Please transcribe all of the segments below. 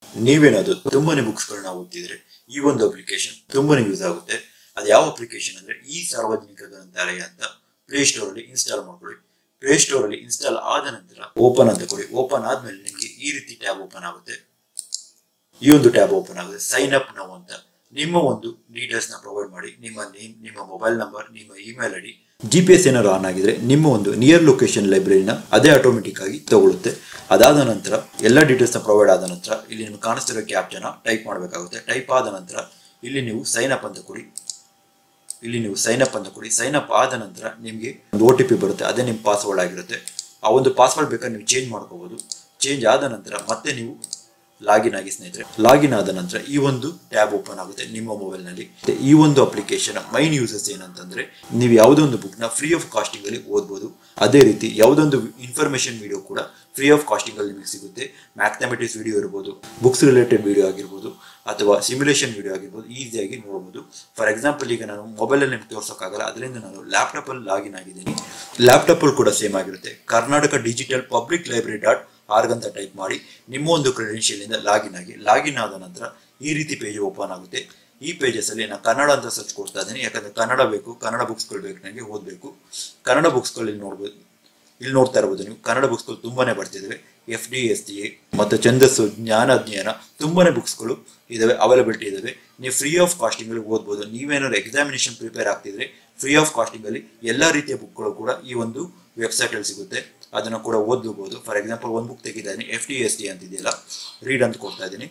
ನೀವೇನಾದ್ರು ತುಂಬಾನೇ ಬುಕ್ಸ್ಗಳನ್ನ ಓದ್ತಿದ್ರೆ ಈ ಒಂದು ಅಪ್ಲಿಕೇಶನ್ ತುಂಬಾನೇ ಯೂಸ್ ಆಗುತ್ತೆ ಅದು ಯಾವ ಅಪ್ಲಿಕೇಶನ್ ಅಂದ್ರೆ ಈ ಸಾರ್ವಜನಿಕ ಗ್ರಂಥಾಲಯ ಅಂತ ಪ್ಲೇ ಸ್ಟೋರ್ ಅಲ್ಲಿ ಇನ್ಸ್ಟಾಲ್ ಮಾಡ್ಕೊಳ್ಳಿ ಪ್ಲೇ ಸ್ಟೋರ್ ಅಲ್ಲಿ ಇನ್ಸ್ಟಾಲ್ ಆದ ನಂತರ ಓಪನ್ ಅಂತ ಕೊಡಿ ಓಪನ್ ಆದ್ಮೇಲೆ ನಿಮಗೆ ಈ ರೀತಿ ಟ್ಯಾಬ್ ಓಪನ್ ಆಗುತ್ತೆ ಈ ಒಂದು ಟ್ಯಾಬ್ ಓಪನ್ ಆಗುತ್ತೆ ಸೈನ್ ಅಪ್ ನಾವು ಅಂತ ನಿಮ್ಮ ಒಂದು ಡೀಟೇಲ್ಸ್ ನ ಪ್ರೊವೈಡ್ ಮಾಡಿ ನಿಮ್ಮ ನೇಮ್ ನಿಮ್ಮ ಮೊಬೈಲ್ ನಂಬರ್ ನಿಮ್ಮ email ID G P S ಏನಾದ್ರು ಆನ್ ಆಗಿದ್ರೆ ನಿಮ್ಮ ಒಂದು ನಿಯರ್ ಲೊಕೇಶನ್ ಲೈಬ್ರರಿನ ಅದೇ ಆಟೋಮೆಟಿಕ್ ಆಗಿ ತಗೊಳುತ್ತೆ ಅದಾದ ನಂತರ ಎಲ್ಲ ಡೀಟೇಲ್ಸ್ ನ ಪ್ರೊವೈಡ್ ಆದ ನಂತರ ಇಲ್ಲಿ ನಿಮ್ಗೆ ಕಾಣಿಸ್ತಿರೋ ಕ್ಯಾಪ್ಚನ ಟೈಪ್ ಮಾಡಬೇಕಾಗುತ್ತೆ ಟೈಪ್ ಆದ ನಂತರ ಇಲ್ಲಿ ನೀವು ಸೈನ್ ಅಪ್ ಅಂತ ಕೊಡಿ ಇಲ್ಲಿ ನೀವು ಸೈನ್ ಅಪ್ ಅಂತ ಕೊಡಿ ಸೈನ್ ಅಪ್ ಆದ ನಂತರ ನಿಮಗೆ ಒಂದು ಒ ಟಿ ಪಿ ಬರುತ್ತೆ ಅದೇ ನಿಮ್ಮ ಪಾಸ್ವರ್ಡ್ ಆಗಿರುತ್ತೆ ಆ ಒಂದು ಪಾಸ್ವರ್ಡ್ ಬೇಕಾದ್ರೆ ನೀವು ಚೇಂಜ್ ಮಾಡ್ಕೋಬಹುದು ಚೇಂಜ್ ಆದ ನಂತರ ಮತ್ತೆ ನೀವು ಲಾಗಿನ್ ಆಗಿ ಸ್ನೇಹಿತರೆ ಲಾಗಿನ್ ಆದ ನಂತರ ಈ ಒಂದು ಟ್ಯಾಬ್ ಓಪನ್ ಆಗುತ್ತೆ ನಿಮ್ಮ ಮೊಬೈಲ್ ನಲ್ಲಿ ಈ ಒಂದು ಅಪ್ಲಿಕೇಶನ್ ಮೈನ್ ಯೂಸಸ್ ಏನಂತಂದ್ರೆ ನೀವು ಯಾವುದೋ ಒಂದು ಬುಕ್ ನ ಫ್ರೀ ಆಫ್ ಕಾಸ್ಟಿಂಗ್ ಅಲ್ಲಿ ಓದಬಹುದು ಅದೇ ರೀತಿ ಯಾವುದೊಂದು ಇನ್ಫಾರ್ಮೇಶನ್ ವಿಡಿಯೋ ಕೂಡ ಫ್ರೀ ಆಫ್ ಕಾಸ್ಟಿಂಗ್ ಅಲ್ಲಿ ನಿಮಗೆ ಸಿಗುತ್ತೆ ಮ್ಯಾಥಮೆಟಿಕ್ಸ್ ವಿಡಿಯೋ ಇರ್ಬೋದು ಬುಕ್ಸ್ ರಿಲೇಟೆಡ್ ವಿಡಿಯೋ ಆಗಿರ್ಬೋದು ಅಥವಾ ಸಿಮ್ಯುಲೇಷನ್ ವಿಡಿಯೋ ಆಗಿರ್ಬೋದು ಈಸಿಯಾಗಿ ನೋಡಬಹುದು ಫಾರ್ ಎಕ್ಸಾಂಪಲ್ ಈಗ ನಾನು ಮೊಬೈಲ್ ಅಲ್ಲಿ ನಿಮ್ಗೆ ತೋರ್ಸೋಕ್ಕಾಗಲ್ಲ ಅದರಿಂದ ನಾನು ಲ್ಯಾಪ್ಟಾಪ್ ಅಲ್ಲಿ ಲಾಗಿನ್ ಆಗಿದ್ದೀನಿ ಲ್ಯಾಪ್ಟಾಪ್ ಅಲ್ಲಿ ಕೂಡ ಸೇಮ್ ಆಗಿರುತ್ತೆ Karnataka digital public library dot org ಅಂತ ಟೈಪ್ ಮಾಡಿ ನಿಮ್ಮ ಒಂದು ಕ್ರೆಡೆನ್ಷಿಯಲ್ ಇಂದ ಲಾಗಿನ್ ಆಗಿ ಲಾಗಿನ್ ಆದ ನಂತರ ಈ ರೀತಿ ಪೇಜ್ ಓಪನ್ ಆಗುತ್ತೆ ಈ ಪೇಜಸ್ ಅಲ್ಲಿ ನಾನು ಕನ್ನಡ ಅಂತ ಸರ್ಚ್ ಕೊಡ್ತಾ ಇದ್ದೀನಿ ಯಾಕಂದ್ರೆ ಕನ್ನಡ ಬೇಕು ಕನ್ನಡ ಬುಕ್ಸ್ಗಳು ಬೇಕು ನನಗೆ ಓದಬೇಕು ಕನ್ನಡ ಬುಕ್ಸ್ಗಳು ಇಲ್ಲಿ ನೋಡ್ಬೋದು ಇಲ್ಲಿ ನೋಡ್ತಾ ಇರ್ಬೋದು ನೀವು ಕನ್ನಡ ಬುಕ್ಸ್ಗಳು ತುಂಬಾನೇ ಬರ್ತಿದ್ದಾವೆ F D S T A ಮತ್ತು ಛಂದಸ್ಸು ಜ್ಞಾನ ಅಧ್ಯಯನ ತುಂಬಾನೇ ಬುಕ್ಸ್ಗಳು ಇದಾವೆ ಅವೈಲಬಿಲಿಟಿ ಇದಾವೆ ನೀವು ಫ್ರೀ ಆಫ್ ಕಾಸ್ಟಿಂಗ್ ಅಲ್ಲಿ ಓದ್ಬೋದು ನೀವೇನಾದ್ರು ಎಕ್ಸಾಮಿನೇಷನ್ ಪ್ರಿಪೇರ್ ಆಗ್ತಿದ್ರೆ ಫ್ರೀ ಆಫ್ ಕಾಸ್ಟಿಂಗ್ ಅಲ್ಲಿ ಎಲ್ಲಾ ರೀತಿಯ ಬುಕ್ಗಳು ಕೂಡ ಈ ಒಂದು ವೆಬ್ಸೈಟ್ ಅಲ್ಲಿ ಸಿಗುತ್ತೆ ಅದನ್ನು ಕೂಡ ಓದ್ಬೋದು ಫಾರ್ ಎಕ್ಸಾಂಪಲ್ ಒಂದು ಬುಕ್ ತೆಗಿತಾ ಎಫ್ ಡಿ ಎಸ್ ಟಿ ಅಂತಿದೆಯಲ್ಲ ರೀಡ್ ಅಂತ ಕೊಡ್ತಾ ಇದ್ದೀನಿ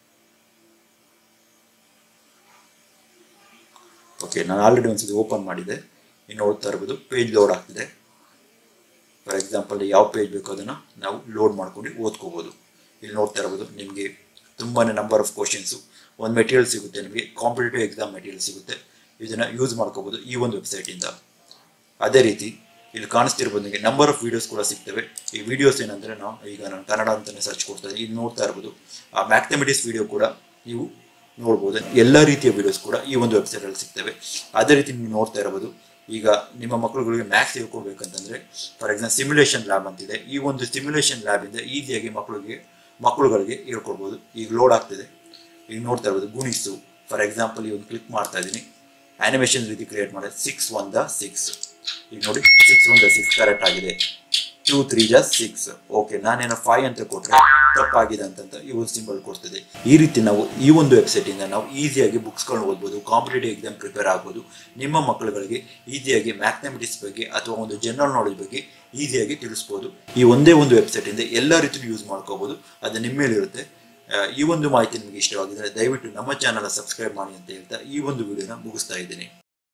ಓಕೆ ನಾನು ಆಲ್ರೆಡಿ ಒಂದ್ಸತಿ ಓಪನ್ ಮಾಡಿದೆ ಇನ್ನು ನೋಡ್ತಾ ಇರ್ಬೋದು ಪೇಜ್ ಲೋಡ್ ಆಗ್ತಿದೆ ಫಾರ್ ಎಕ್ಸಾಂಪಲ್ ಯಾವ ಪೇಜ್ ಬೇಕೋ ಅದನ್ನು ನಾವು ಲೋಡ್ ಮಾಡ್ಕೊಂಡು ಓದ್ಕೋಬೋದು ಇಲ್ಲಿ ನೋಡ್ತಾ ಇರ್ಬೋದು ನಿಮಗೆ ತುಂಬಾ ನಂಬರ್ ಆಫ್ ಕ್ವಶನ್ಸು ಒಂದು ಮೆಟೀರಿಯಲ್ ಸಿಗುತ್ತೆ ನಿಮಗೆ ಕಾಂಪಿಟೇಟಿವ್ ಎಕ್ಸಾಮ್ ಮೆಟೀರಿಯಲ್ ಸಿಗುತ್ತೆ ಇದನ್ನು ಯೂಸ್ ಮಾಡ್ಕೋಬೋದು ಈ ಒಂದು ವೆಬ್ಸೈಟಿಂದ ಅದೇ ರೀತಿ ಇಲ್ಲಿ ಕಾಣಿಸ್ತಿರ್ಬೋದು ನಿಮಗೆ ನಂಬರ್ ಆಫ್ ವಿಡಿಯೋಸ್ ಕೂಡ ಸಿಗ್ತವೆ ಈ ವಿಡಿಯೋಸ್ ಏನಂದ್ರೆ ನಾವು ಈಗ ನಾನು ಕನ್ನಡ ಅಂತಾನೆ ಸರ್ಚ್ ಕೊಡ್ತಾ ಇದ್ದೀನಿ ಇಲ್ಲಿ ನೋಡ್ತಾ ಇರ್ಬೋದು ಆ ಮ್ಯಾಥಮೆಟಿಕ್ಸ್ ವಿಡಿಯೋ ಕೂಡ ನೀವು ನೋಡ್ಬೋದು ಎಲ್ಲ ರೀತಿಯ ವಿಡಿಯೋಸ್ ಕೂಡ ಈ ಒಂದು ವೆಬ್ಸೈಟ್ ಅಲ್ಲಿ ಸಿಗ್ತವೆ ಅದೇ ರೀತಿ ನೀವು ನೋಡ್ತಾ ಇರಬಹುದು ಈಗ ನಿಮ್ಮ ಮಕ್ಕಳುಗಳಿಗೆ ಮ್ಯಾಥ್ಸ್ ತಿಳ್ಕೊಳ್ಬೇಕಂತಂದ್ರೆ ಫಾರ್ ಎಕ್ಸಾಂಪಲ್ ಸಿಮ್ಯುಲೇಷನ್ ಲ್ಯಾಬ್ ಅಂತಿದೆ ಈ ಒಂದು ಸಿಮ್ಯುಲೇಷನ್ ಲ್ಯಾಬ್ ಇಂದ ಈಸಿಯಾಗಿ ಮಕ್ಕಳಿಗೆ ಮಕ್ಕಳುಗಳಿಗೆ ಹೇಳ್ಕೊಡ್ಬೋದು ಈಗ ಲೋಡ್ ಆಗ್ತಿದೆ ಈಗ ನೋಡ್ತಾ ಇರ್ಬೋದು ಗುಣಿಸು ಫಾರ್ ಎಕ್ಸಾಂಪಲ್ ಈ ಒಂದು ಕ್ಲಿಕ್ ಮಾಡ್ತಾ ಇದ್ದೀನಿ ಆನಿಮೇಷನ್ ರೀತಿ ಕ್ರಿಯೇಟ್ ಮಾಡಿ ಸಿಕ್ಸ್ ಒನ್ ದ ಸಿಕ್ಸ್ ಈಗ ನೋಡಿ six one the six correct ಆಗಿದೆ ಟೂ ತ್ರೀ ಜಾ ಸಿಕ್ಸ್ ಓಕೆ ನಾನೇನೋ ಫೈವ್ ಅಂತ ಕೊಟ್ರೆ ತಪ್ಪಾಗಿದೆ ಅಂತ ಈ ಒಂದು ಸಿಂಬಲ್ ಕೊಡ್ತದೆ ಈ ರೀತಿ ನಾವು ಈ ಒಂದು ವೆಬ್ಸೈಟ್ ಇಂದ ನಾವು ಈಸಿಯಾಗಿ ಬುಕ್ಸ್ಗಳನ್ನ ಓದ್ಬೋದು ಕಾಂಪಿಟೇಟಿವ್ ಎಕ್ಸಾಮ್ ಪ್ರಿಪೇರ್ ಆಗ್ಬೋದು ನಿಮ್ಮ ಮಕ್ಕಳುಗಳಿಗೆ ಈಸಿಯಾಗಿ ಮ್ಯಾಥಮೆಟಿಕ್ಸ್ ಬಗ್ಗೆ ಅಥವಾ ಒಂದು ಜನರಲ್ ನಾಲೆಜ್ ಬಗ್ಗೆ ಈಸಿಯಾಗಿ ತಿಳಿಸ್ಬೋದು ಈ ಒಂದೇ ಒಂದು ವೆಬ್ಸೈಟ್ ಇಂದ ಎಲ್ಲ ರೀತಿಯೂ ಯೂಸ್ ಮಾಡ್ಕೋಬಹುದು ಅದು ನಿಮ್ಮ ಮೇಲೆ ಇರುತ್ತೆ ಆ, ಈ ಒಂದು ಮಾಹಿತಿ ನಿಮಗೆ ಇಷ್ಟವಾಗಿದ್ರೆ ದಯವಿಟ್ಟು ನಮ್ಮ ಚಾನಲ್ ಸಬ್ಸ್ಕ್ರೈಬ್ ಮಾಡಿ ಅಂತ ಹೇಳ್ತಾ ಈ ಒಂದು ವಿಡಿಯೋನ ಮುಗಿಸ್ತಾ ಇದ್ದೀನಿ